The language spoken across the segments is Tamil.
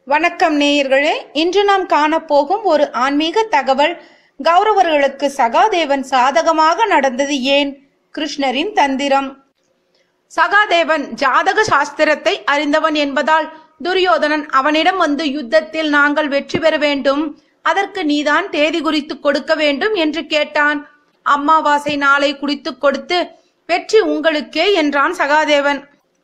வணக்கம் நேயர்களே இன்று நாம் காணப்போகும் ஒரு ஆன்மீக தகவல் கௌரவர்களுக்கு சகாதேவன் சாதகமாக நடந்தது ஏன் கிருஷ்ணரின் தந்திரம் சகாதேவன் ஜாதக சாஸ்திரத்தை அறிந்தவன் என்பதால் துரியோதனன் அவனிடம் வந்து யுத்தத்தில் நாங்கள் வெற்றி பெற வேண்டும் அதற்கு நீதான் தேதி குறித்து கொடுக்க வேண்டும் என்று கேட்டான் அம்மாவாசை நாளை குறித்து கொடுத்து வெற்றி உங்களுக்கே என்றான் சகாதேவன்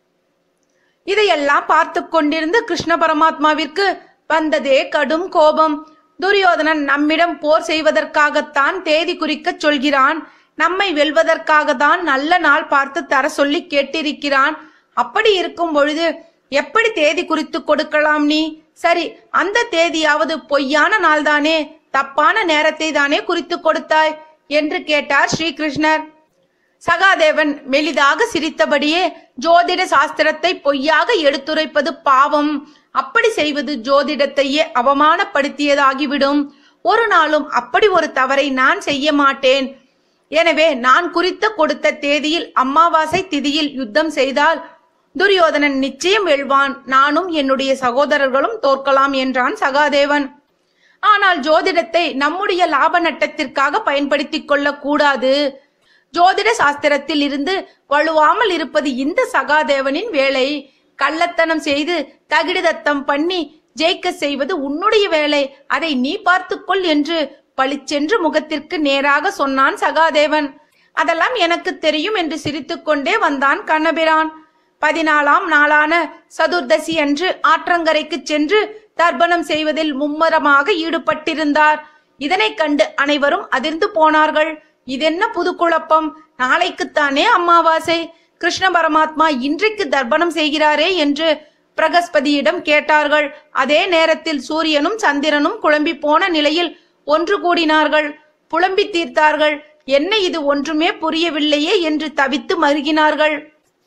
இதையெல்லாம் பார்த்து கொண்டிருந்த கிருஷ்ண பரமாத்மாவிற்கு வந்ததே கடும் கோபம் துரியோதனன் நம்மிடம் போர் செய்வதற்காகத்தான் தேதி குறிக்கச் சொல்கிறான் நம்மை வெல்வதற்காக தான் நல்ல நாள் பார்த்து தர சொல்லி கேட்டிருக்கிறான் அப்படி இருக்கும் பொழுது எப்படி தேதி குறித்து கொடுக்கலாம் நீ சரி அந்த தேதியாவது பொய்யான நாள்தானே தப்பான நேரத்தை தானே குறித்து கொடுத்தாய் என்று கேட்டார் ஸ்ரீகிருஷ்ணர் சகாதேவன் மெலிதாக சிரித்தபடியே ஜோதிட சாஸ்திரத்தை பொய்யாக எடுத்துரைப்பது பாவம் அப்படி செய்வது ஜோதிடத்தையே அவமானப்படுத்தியதாகிவிடும் ஒரு நாளும் அப்படி ஒரு தவறை நான் செய்ய மாட்டேன் எனவே நான் குறித்த கொடுத்த தேதியில் அமாவாசை திதியில் யுத்தம் செய்தால் துரியோதனன் நிச்சயம் வெல்வான் நானும் என்னுடைய சகோதரர்களும் தோற்கலாம் என்றான் சகாதேவன் ஆனால் ஜோதிடத்தை நம்முடைய லாப நட்டத்திற்காக பயன்படுத்திக் கொள்ளக் கூடாது ஜோதிட சாஸ்திரத்தில் இருந்து வலுவாமல் இருப்பது இந்த சகாதேவனின் வேலை கள்ளத்தனம் செய்து தகிடிதத்தம் பண்ணி ஜெயிக்க செய்வது உன்னுடைய வேலை அதை நீ பார்த்துக்கொள் என்று பளிச்சென்று முகத்திற்கு நேராக சொன்னான் சகாதேவன் அதெல்லாம் எனக்கு தெரியும் என்று சிரித்துக்கொண்டே வந்தான் கண்ணபிரான் பதினாலாம் நாளான சதுர்தசி அன்று ஆற்றங்கரைக்கு சென்று தர்ப்பணம் செய்வதில் மும்மரமாக ஈடுபட்டிருந்தார் இதனைக் கண்டு அனைவரும் அதிர்ந்து போனார்கள் இதென்ன புது குழப்பம் நாளைக்குத்தானே அமாவாசை கிருஷ்ண பரமாத்மா இன்றைக்கு தர்ப்பணம் செய்கிறாரே என்று பிரகஸ்பதியிடம் கேட்டார்கள் அதே நேரத்தில் சூரியனும் சந்திரனும் குழம்பி போன நிலையில் ஒன்று கூடினார்கள் புலம்பி தீர்த்தார்கள் என்ன இது ஒன்றுமே புரியவில்லையே என்று தவித்து மருகினார்கள்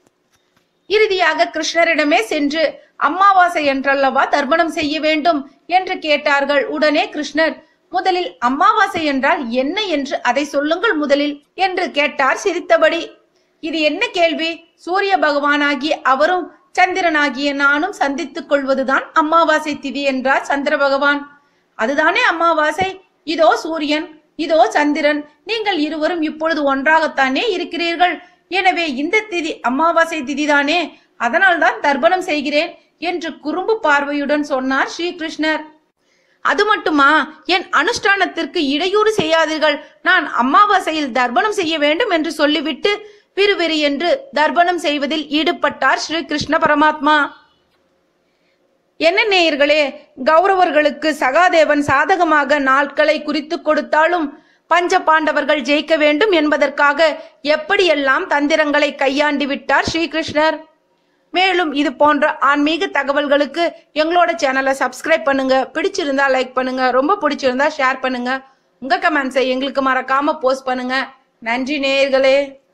இறுதியாக கிருஷ்ணரிடமே சென்று அமாவாசை என்றல்லவா தர்ப்பணம் செய்ய வேண்டும் என்று கேட்டார்கள் உடனே கிருஷ்ணர் முதலில் அமாவாசை என்றால் என்ன என்று அதை சொல்லுங்கள் முதலில் என்று கேட்டார் சிரித்தபடி இது என்ன கேள்வி சூரிய பகவானாகிய அவரும் சந்திரனாகிய நானும் சந்தித்துக் கொள்வதுதான் அமாவாசை திதி என்றார் சந்திர பகவான் அதுதானே அமாவாசை இதோ சூரியன் இதோ சந்திரன் நீங்கள் இருவரும் இப்பொழுது ஒன்றாகத்தானே இருக்கிறீர்கள் எனவே இந்த திதி அமாவாசை திதிதானே அதனால்தான் தர்ப்பணம் செய்கிறேன் என்று குறும்பு பார்வையுடன் சொன்னார் ஸ்ரீகிருஷ்ணர் அது மட்டுமா என் அனுஷ்டானத்திற்கு இடையூறு செய்யாதீர்கள் நான் அமாவாசையில் தர்ப்பணம் செய்ய வேண்டும் என்று சொல்லிவிட்டு விறுவிறு என்று தர்ப்பணம் செய்வதில் ஈடுபட்டார் ஸ்ரீ கிருஷ்ண பரமாத்மா என்ன நேயர்களே கௌரவர்களுக்கு சகாதேவன் சாதகமாக நாட்களை குறித்து கொடுத்தாலும் பஞ்ச பாண்டவர்கள் ஜெயிக்க வேண்டும் என்பதற்காக எப்படியெல்லாம் தந்திரங்களை கையாண்டு விட்டார் ஸ்ரீகிருஷ்ணர் மேலும் இது போன்ற ஆன்மீக தகவல்களுக்கு எங்களோட சேனலை சப்ஸ்கிரைப் பண்ணுங்க பிடிச்சிருந்தா லைக் பண்ணுங்க ரொம்ப பிடிச்சிருந்தா ஷேர் பண்ணுங்க உங்க கமெண்ட்ஸை எங்களுக்கு மறக்காம போஸ்ட் பண்ணுங்க நன்றி நேயர்களே